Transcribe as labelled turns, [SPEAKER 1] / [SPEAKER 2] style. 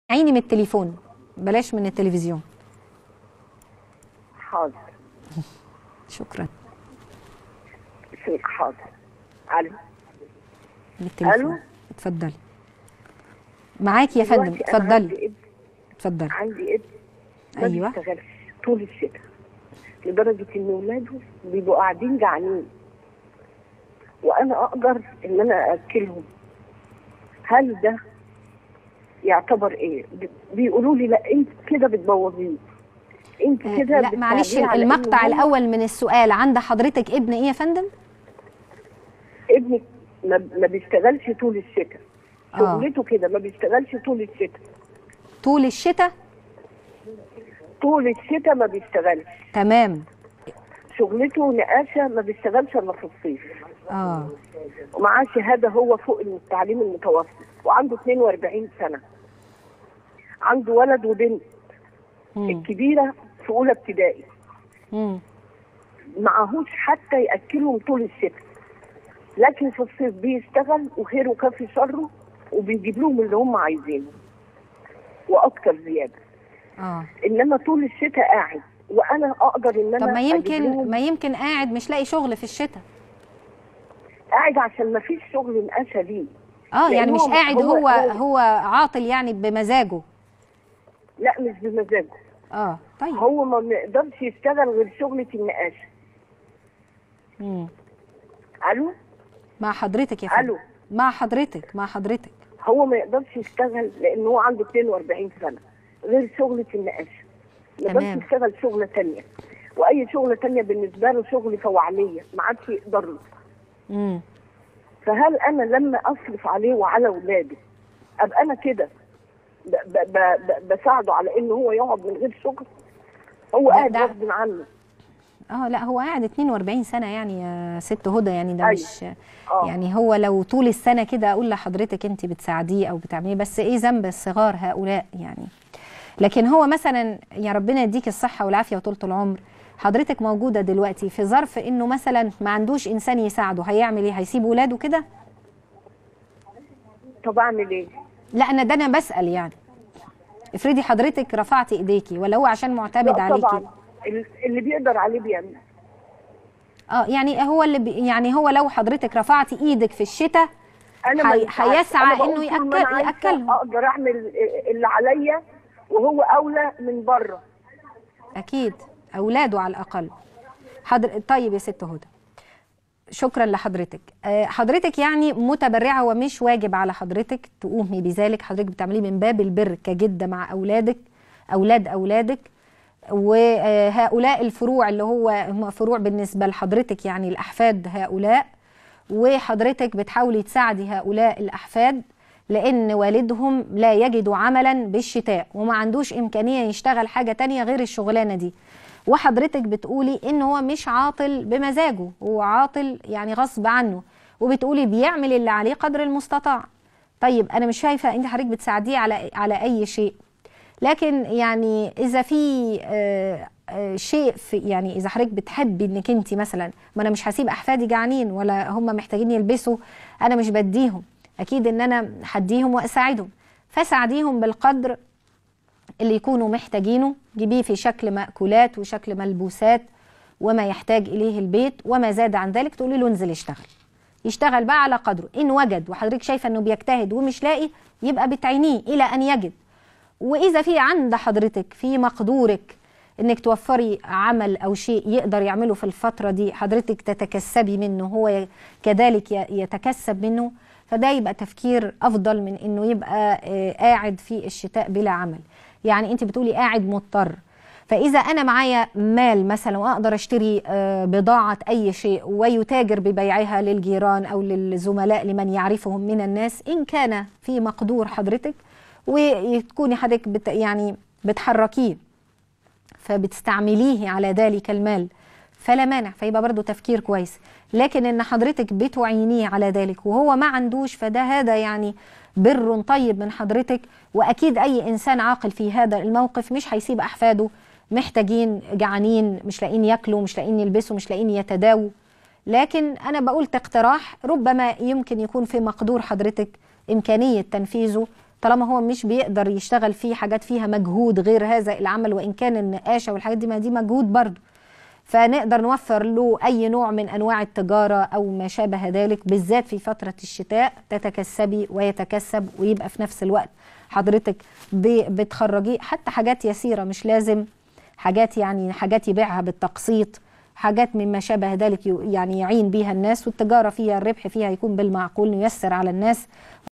[SPEAKER 1] عيني من التليفون بلاش من التلفزيون
[SPEAKER 2] حاضر
[SPEAKER 1] شكرا
[SPEAKER 2] اسمك حاضر الو
[SPEAKER 1] من التليفون
[SPEAKER 2] ألو؟
[SPEAKER 1] اتفضلي معاكي يا فندم
[SPEAKER 2] دلوقتي أنا
[SPEAKER 1] اتفضلي
[SPEAKER 2] عندي ابن
[SPEAKER 1] اتفضلي
[SPEAKER 2] عندي ابن ما
[SPEAKER 1] أيوة.
[SPEAKER 2] بيشتغلش طول الشتاء لدرجة إن ولاده بيبقوا قاعدين جعانين وأنا أقدر إن أنا أكلهم هل ده يعتبر إيه؟ بي- بيقولوا لي لا أنت كده بتبوظيه أنت
[SPEAKER 1] آه،
[SPEAKER 2] كده
[SPEAKER 1] لا معلش
[SPEAKER 2] بتساعديه على إنه
[SPEAKER 1] المقطع
[SPEAKER 2] هو-
[SPEAKER 1] الاول من السؤال عند حضرتك ابن ايه يا فندم
[SPEAKER 2] ابني ما, ما بيشتغلش طول الشتاء
[SPEAKER 1] آه.
[SPEAKER 2] شغلته كده ما بيشتغلش طول الشتاء
[SPEAKER 1] طول الشتاء
[SPEAKER 2] طول الشتاء ما بيشتغلش
[SPEAKER 1] تمام
[SPEAKER 2] شغلته نقاشة ما بيشتغلش الا في الصيف
[SPEAKER 1] اه
[SPEAKER 2] ومعاه شهادة هو فوق التعليم المتوسط وعنده 42 سنة عنده ولد وبنت
[SPEAKER 1] مم.
[SPEAKER 2] الكبيرة في أولى ابتدائي
[SPEAKER 1] مم.
[SPEAKER 2] معهوش حتى يأكلهم طول الشتاء لكن في الصيف بيشتغل وخيره كافي شره وبيجيب لهم اللي هم عايزينه وأكتر زيادة
[SPEAKER 1] اه
[SPEAKER 2] إنما طول الشتاء قاعد وأنا أقدر إن أنا
[SPEAKER 1] طب ما
[SPEAKER 2] أجيب
[SPEAKER 1] يمكن
[SPEAKER 2] لهم-
[SPEAKER 1] ما يمكن قاعد مش لاقي شغل في الشتاء
[SPEAKER 2] قاعد عشان ما فيش شغل نقاشة ليه
[SPEAKER 1] اه يعني
[SPEAKER 2] لأن
[SPEAKER 1] مش
[SPEAKER 2] هو-
[SPEAKER 1] قاعد
[SPEAKER 2] هو-
[SPEAKER 1] هو
[SPEAKER 2] هو-
[SPEAKER 1] هو عاطل يعني بمزاجه
[SPEAKER 2] لا مش بمزاجه
[SPEAKER 1] اه طيب
[SPEAKER 2] هو ما بيقدرش يشتغل غير شغلة النقاشة
[SPEAKER 1] مم.
[SPEAKER 2] الو
[SPEAKER 1] مع حضرتك يا فندم
[SPEAKER 2] الو
[SPEAKER 1] مع حضرتك مع حضرتك
[SPEAKER 2] هو ما يقدرش يشتغل لان هو عنده 42 سنة غير شغلة النقاشة ما
[SPEAKER 1] تمام.
[SPEAKER 2] يقدرش يشتغل شغلة تانية واي شغلة تانية بالنسبة له شغل فوعلية ما عادش يقدر له
[SPEAKER 1] مم.
[SPEAKER 2] فهل انا لما اصرف عليه وعلى اولاده ابقى انا كده ب- ب- ب- ب- بساعده على ان هو يقعد من غير شغل هو
[SPEAKER 1] ده-
[SPEAKER 2] قاعد
[SPEAKER 1] ده-
[SPEAKER 2] غصب عنه
[SPEAKER 1] اه لا هو قاعد 42 سنة يعني يا ست هدى يعني ده
[SPEAKER 2] أيوة.
[SPEAKER 1] مش
[SPEAKER 2] اه
[SPEAKER 1] يعني هو لو طول السنة كده اقول لحضرتك انت بتساعديه او بتعمليه بس ايه ذنب الصغار هؤلاء يعني لكن هو مثلا يا ربنا يديك الصحة والعافية وطولة العمر حضرتك موجودة دلوقتي في ظرف انه مثلا ما عندوش انسان يساعده هيعمل ايه هيسيب ولاده كده
[SPEAKER 2] طب اعمل ايه؟
[SPEAKER 1] لا انا ده انا بسأل يعني افرضي حضرتك رفعتي ايديكي ولا هو عشان معتمد
[SPEAKER 2] لا
[SPEAKER 1] عليكي
[SPEAKER 2] طبعا ال- اللي بيقدر عليه بيعمل
[SPEAKER 1] اه يعني هو اللي بي يعني هو لو حضرتك رفعتي ايدك في الشتاء
[SPEAKER 2] انا ما
[SPEAKER 1] هي-
[SPEAKER 2] ينفعش.
[SPEAKER 1] هيسعى
[SPEAKER 2] أنا بقول
[SPEAKER 1] إنه
[SPEAKER 2] طول ما
[SPEAKER 1] يأكل-
[SPEAKER 2] أنا عايشة
[SPEAKER 1] يأكلهم.
[SPEAKER 2] اقدر اعمل اللي عليا وهو اولى من بره
[SPEAKER 1] اكيد اولاده على الاقل حضر... طيب يا ست هدى شكرا لحضرتك آه، حضرتك يعني متبرعه ومش واجب على حضرتك تقومي بذلك حضرتك بتعمليه من باب البر كجده مع اولادك اولاد اولادك وهؤلاء الفروع اللي هو هم فروع بالنسبه لحضرتك يعني الاحفاد هؤلاء وحضرتك بتحاولي تساعدي هؤلاء الاحفاد لان والدهم لا يجد عملا بالشتاء وما عندوش امكانيه يشتغل حاجه تانية غير الشغلانه دي وحضرتك بتقولي ان هو مش عاطل بمزاجه هو عاطل يعني غصب عنه وبتقولي بيعمل اللي عليه قدر المستطاع طيب انا مش شايفه انت حضرتك بتساعديه على على اي شيء لكن يعني اذا في آه، آه، شيء في يعني اذا حضرتك بتحبي انك انت مثلا ما انا مش هسيب احفادي جعانين ولا هم محتاجين يلبسوا انا مش بديهم اكيد ان انا هديهم واساعدهم فساعديهم بالقدر اللي يكونوا محتاجينه جيبيه في شكل مأكولات وشكل ملبوسات وما يحتاج إليه البيت وما زاد عن ذلك تقولي له انزل اشتغل يشتغل بقى على قدره إن وجد وحضرتك شايفة إنه بيجتهد ومش لاقي يبقى بتعينيه إلى أن يجد وإذا في عند حضرتك في مقدورك إنك توفري عمل أو شيء يقدر يعمله في الفترة دي حضرتك تتكسبي منه هو ي- كذلك ي- يتكسب منه فده يبقى تفكير أفضل من إنه يبقى آه، قاعد في الشتاء بلا عمل يعني أنت بتقولي قاعد مضطر فإذا أنا معايا مال مثلا وأقدر أشتري آه، بضاعة أي شيء ويتاجر ببيعها للجيران أو للزملاء لمن يعرفهم من الناس إن كان في مقدور حضرتك وتكوني حضرتك بت يعني بتحركيه فبتستعمليه على ذلك المال فلا مانع فيبقى برضو تفكير كويس لكن ان حضرتك بتعينيه على ذلك وهو ما عندوش فده هذا يعني بر طيب من حضرتك واكيد اي انسان عاقل في هذا الموقف مش هيسيب احفاده محتاجين جعانين مش لاقيين ياكلوا مش لاقيين يلبسوا مش لاقيين يتداووا لكن انا بقول اقتراح ربما يمكن يكون في مقدور حضرتك امكانيه تنفيذه طالما هو مش بيقدر يشتغل فيه حاجات فيها مجهود غير هذا العمل وان كان النقاشه والحاجات دي ما دي مجهود برضه فنقدر نوفر له اي نوع من انواع التجاره او ما شابه ذلك بالذات في فتره الشتاء تتكسبي ويتكسب ويبقى في نفس الوقت حضرتك ب- بتخرجيه حتى حاجات يسيره مش لازم حاجات يعني حاجات يبيعها بالتقسيط حاجات مما شابه ذلك ي- يعني يعين بيها الناس والتجاره فيها الربح فيها يكون بالمعقول نيسر على الناس